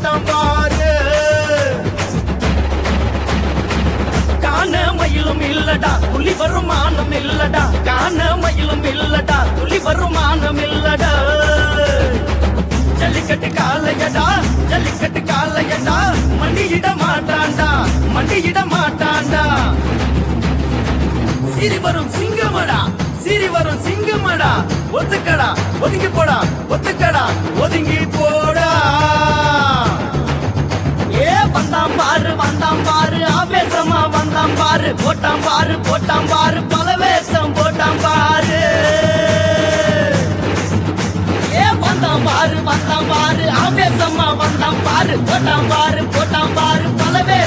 போட்டான் பாரு காண மயிலும் இல்லடா துளி வருமானம் இல்லடா காண மயிலும் இல்லடா துளி வருமானம் இல்லடா ஜல்லிக்கட்டு காலையடா ஜல்லிக்கட்டு காலையடா மண்டியிட மாட்டான்டா மண்டியிட மாட்டான்டா சிரி வரும் சிங்கமடா சிரி வரும் சிங்கமடா ஒத்துக்கடா ஒதுங்கி போடா ஒத்துக்கடா ஒதுங்கி போடா ஏ வந்தாம் பாரு வந்தாம் பாரு ஆவேசமா வந்தாம் பாரு போட்டாம் பாரு போட்டாம் பாரு பல வேஷம் போட்டாம் பாரு ஏ வந்தாம் பாரு வந்தாம் பாரு ஆவேசமா வந்தாம் பாரு போட்டாம் பாரு போட்டாம் பாரு பல வேஷம்